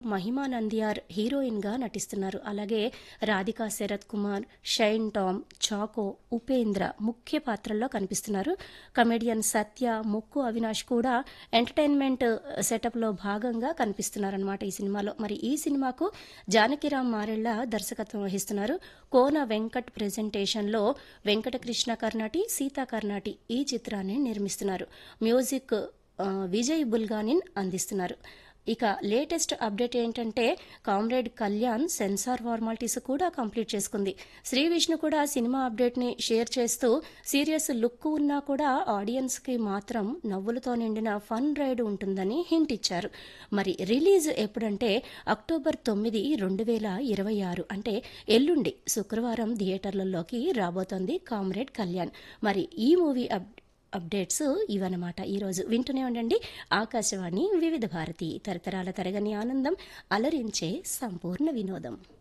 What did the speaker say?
మహిమా నందియార్ హీరోయిన్గా నటిస్తున్నారు అలాగే రాధికా శరత్ కుమార్ షైన్ టామ్ చాకో ఉపేంద్ర ముఖ్య పాత్రల్లో కనిపిస్తున్నారు కమెడియన్ సత్య ముక్కు అవినాష్ కూడా ఎంటర్టైన్మెంట్ సెటప్లో భాగంగా కనిపిస్తున్నారనమాట ఈ సినిమాలో మరి ఈ సినిమాకు జానకిరామ్ మారెళ్ళ దర్శకత్వం వహిస్తున్నారు కోన వెంకట్ ప్రెజెంటేషన్లో వెంకటకృష్ణ కర్ణాటి సీతా కర్ణాటి ఈ చిత్రాన్ని నిర్మిస్తున్నారు మ్యూజిక్ ఆ, విజయ్ బుల్గానిన్ అందిస్తున్నారు ఇక లేటెస్ట్ అప్డేట్ ఏంటంటే కామ్రేడ్ కళ్యాణ్ సెన్సార్ ఫార్మాలిటీస్ కూడా కంప్లీట్ చేసుకుంది శ్రీ విష్ణు కూడా సినిమా అప్డేట్ని షేర్ చేస్తూ సీరియస్ లుక్ ఉన్నా కూడా ఆడియన్స్కి మాత్రం నవ్వులతో నిండిన ఫన్ రైడ్ ఉంటుందని హింట్ ఇచ్చారు మరి రిలీజ్ ఎప్పుడంటే అక్టోబర్ తొమ్మిది రెండు వేల ఇరవై ఆరు అంటే ఎల్లుండి శుక్రవారం థియేటర్లలోకి రాబోతోంది కామ్రేడ్ కళ్యాణ్ మరి ఈ మూవీ అప్ అప్డేట్స్ ఇవన్నమాట ఈరోజు వింటూనే ఉండండి ఆకాశవాణి వివిధ భారతి తరతరాల తరగని ఆనందం అలరించే సంపూర్ణ వినోదం